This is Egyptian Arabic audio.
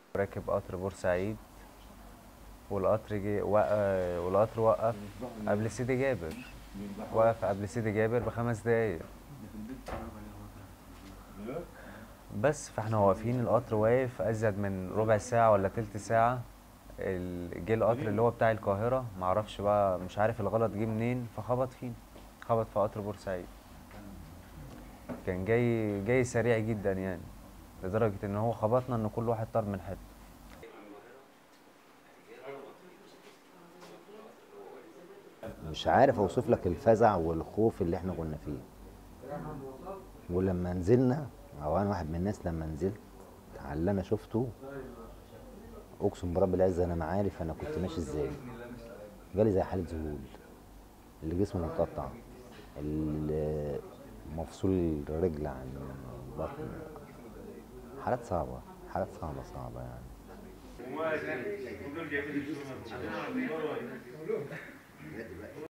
راكب قطر بورسعيد والقطر جه وق- والقطر وقف قبل سيدي جابر وقف قبل سيدي جابر بخمس دقايق بس فاحنا واقفين القطر واقف ازيد من ربع ساعة ولا تلت ساعة ال- جه القطر اللي هو بتاع القاهرة معرفش بقى مش عارف الغلط جه منين فخبط فينا خبط في قطر بورسعيد كان جاي جاي سريع جدا يعني لدرجة ان هو خبطنا ان كل واحد طار من حتة مش عارف اوصف لك الفزع والخوف اللي احنا كنا فيه ولما نزلنا او انا واحد من الناس لما نزلت على اللي انا شفته اقسم برب العزه انا ما عارف انا كنت ماشي ازاي جالي زي حاله ذهول اللي جسمه متقطع اللي مفصول الرجل عن البطن حالات صعبه حالات صعبه صعبه يعني